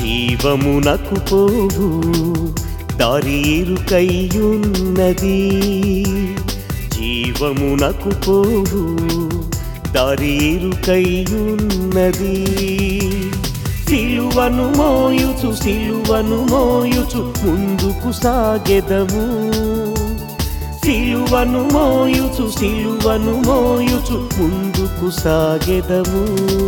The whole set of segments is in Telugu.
జీవమునకు పోవు దారి ఇరుకయ్యున్నది జీవమునకు పోవు దారి ఇరుకయ్యున్నది సిలువను మోయుచు సిలువను మోయుచు ముందుకు సాగెదము సిలువను మోయుచు సిలువను మోయుచు ముందుకు సాగెదము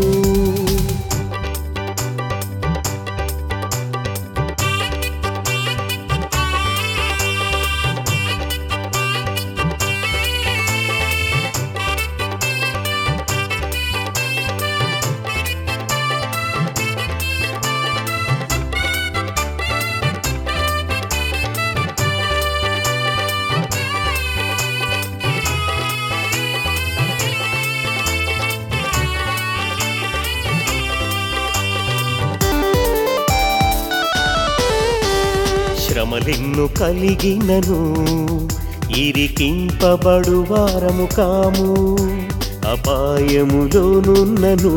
శ్రమలెన్ను కలిగినను ఇరికింపబడు వారము కాము అపాయములోనున్నను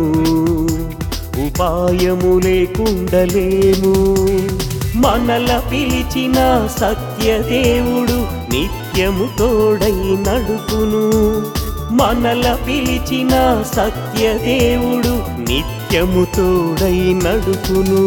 ఉపాయము లేకుండలేము మనల పిలిచిన సత్యదేవుడు నిత్యము తోడై నడుపును మనల పిలిచిన సత్యదేవుడు నిత్యము తోడై నడుపును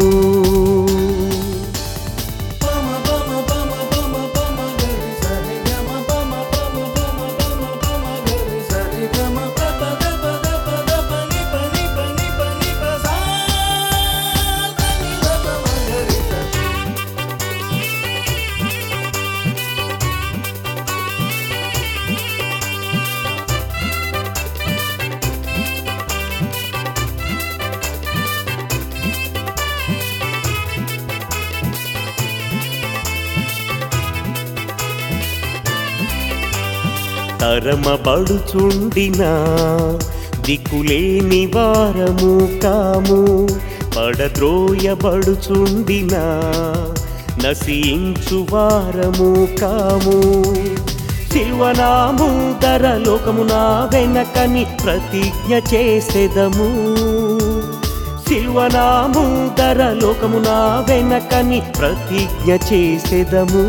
తరమబడుచుండిన దిక్కులేని వారము కాము పడద్రోయబడుచుండిన నశించు వారము కాము శిల్వనాము ధర లోకమున వెనకని ప్రతిజ్ఞ చేసేదము శిల్వనాము ధర లోకమున వెనకని ప్రతిజ్ఞ చేసేదము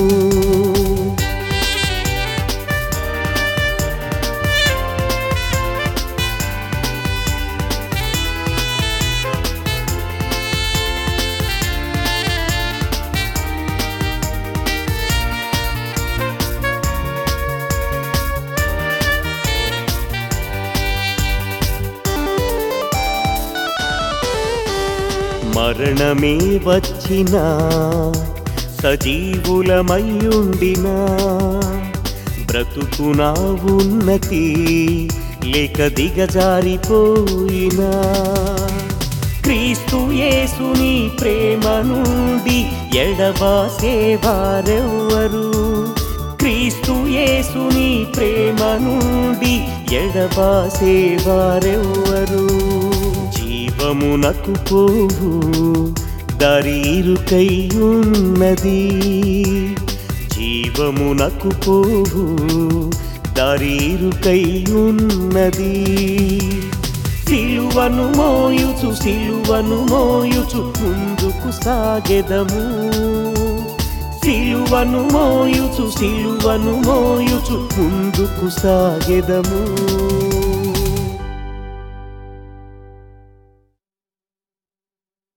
మరణమే వచ్చినా సజీవులమయ్యుండినా బ్రతుకునా ఉన్నతి లేక దిగజారిపోయినా క్రీస్తు యేసుని ప్రేమ నుండి ఎడబాసేవారెవ్వరు క్రీస్తు యేసుని ప్రేమ నుండి ఎడబాసేవారెవ్వరు జీవమునకు పోవు దారి ఇరుకయ్యున్నది జీవమునకు పోవు దారి ఇరుకయ్యున్నది సిలువను మోయుచు సిలువను మోయుచు ముందుకు సాగెదము సిలువను మోయుచు సిలువను మోయుచు ముందుకు సాగెదము